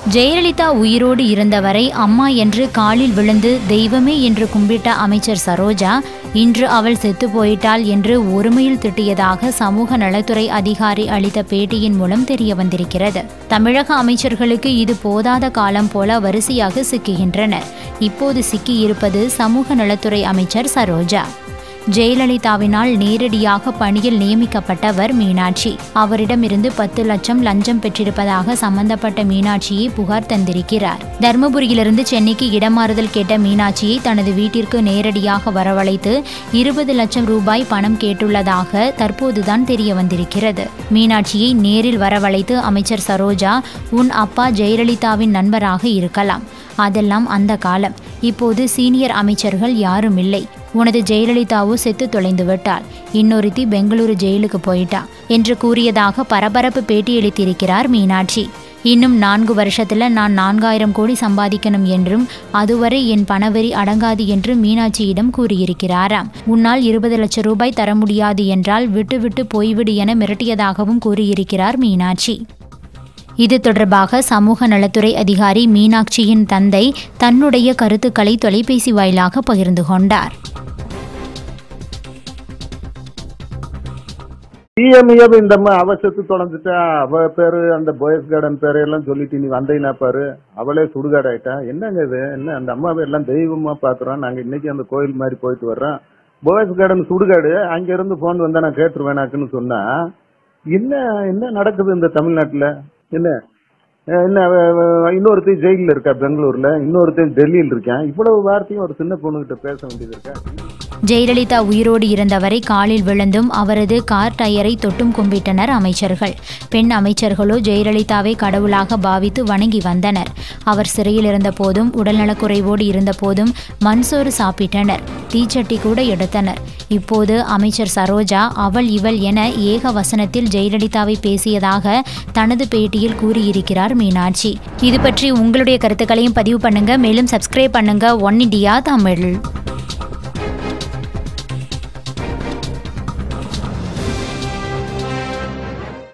ஜெயலலிதா உயிரோடு இருந்தவரை அம்மா என்று காலில் விழுந்து தெய்வமே என்று கும்பிட்ட அமைச்சர் சரோஜா இன்று அவள் செத்து போயிட்டாள் என்று ஒருமையில் திட்டியதாக சமூக நலத்துறை அதிகாரி அளித்த பேட்டியின் மூலம் தெரிய வந்திருக்கிறது தமிழக அமைச்சர்களுக்கு இது போதாத காலம் போல வரிசையாக சிக்குகின்றனர் இப்போது சிக்கியிருப்பது சமூக நலத்துறை அமைச்சர் சரோஜா ஜெயலலிதாவினால் நேரடியாக பணியில் நியமிக்கப்பட்டவர் மீனாட்சி அவரிடமிருந்து பத்து லட்சம் லஞ்சம் பெற்றிருப்பதாக சம்பந்தப்பட்ட மீனாட்சியை புகார் தந்திருக்கிறார் தர்மபுரியிலிருந்து சென்னைக்கு இடமாறுதல் கேட்ட மீனாட்சியை தனது வீட்டிற்கு நேரடியாக வரவழைத்து இருபது லட்சம் ரூபாய் பணம் கேட்டுள்ளதாக தற்போதுதான் தெரிய வந்திருக்கிறது மீனாட்சியை நேரில் வரவழைத்து அமைச்சர் சரோஜா உன் அப்பா ஜெயலலிதாவின் நண்பராக இருக்கலாம் அதெல்லாம் அந்த காலம் இப்போது சீனியர் அமைச்சர்கள் யாரும் இல்லை உனது ஜெயலலிதாவோ செத்து தொலைந்து விட்டாள் இன்னொருத்தி பெங்களூரு ஜெயிலுக்கு போயிட்டா என்று கூறியதாக பரபரப்பு பேட்டியளித்திருக்கிறார் மீனாட்சி இன்னும் நான்கு வருஷத்துல நான் நான்காயிரம் கோடி சம்பாதிக்கணும் என்றும் அதுவரை என் பணவெறி அடங்காது என்று மீனாட்சியிடம் கூறியிருக்கிறாராம் உன்னால் இருபது லட்சம் ரூபாய் தர முடியாது என்றால் விட்டு விட்டு போய்விடு என மிரட்டியதாகவும் கூறியிருக்கிறார் மீனாட்சி இது தொடர்பாக சமூக நலத்துறை அதிகாரி மீனாட்சியின் தந்தை தன்னுடைய கருத்துக்களை தொலைபேசி வாயிலாக பகிர்ந்து கொண்டார் பிஎம்இஎம் இந்த அம்மா அவ செத்து தொலைஞ்சிட்டா அவ பேரு அந்த போயஸ் கார்டன் பேரு எல்லாம் சொல்லிட்டு நீ வந்தீங்கன்னா பாரு அவளே சுடுகாடு ஆயிட்டா என்னங்க இது என்ன அந்த அம்மாவை எல்லாம் தெய்வமா பாக்குறோம் நாங்க இன்னைக்கு அந்த கோயில் மாதிரி போயிட்டு வர்றோம் போயஸ் கார்டன் சுடுகாடு அங்க இருந்து போன் வந்தா நான் கேட்டுருவேனாக்குன்னு சொன்னா என்ன என்ன நடக்குது இந்த தமிழ்நாட்டுல என்ன அஹ் என்ன அவ- அவ- இன்னொருத்தன் ஜெயிலில் இருக்கா பெங்களூர்ல இன்னொருத்தன் டெல்லியில் இருக்கான் இவ்வளவு வார்த்தையும் ஒரு சின்ன பொண்ணுகிட்ட பேச வேண்டியது இருக்கா ஜெயலலிதா உயிரோடு இருந்தவரை காலில் விழுந்தும் அவரது கார் டயரை தொட்டும் கும்பிட்டனர் அமைச்சர்கள் பெண் அமைச்சர்களோ ஜெயலலிதாவை கடவுளாக பாவித்து வணங்கி வந்தனர் அவர் சிறையில் இருந்தபோதும் உடல்நலக்குறைவோடு இருந்தபோதும் மண்சோறு சாப்பிட்டனர் தீச்சட்டி கூட எடுத்தனர் இப்போது அமைச்சர் சரோஜா அவள் இவள் என ஏக வசனத்தில் ஜெயலலிதாவை பேசியதாக தனது பேட்டியில் கூறியிருக்கிறார் மீனாட்சி இது பற்றி உங்களுடைய கருத்துக்களையும் பதிவு பண்ணுங்க மேலும் சப்ஸ்கிரைப் பண்ணுங்க ஒன் இண்டியா தமிழ்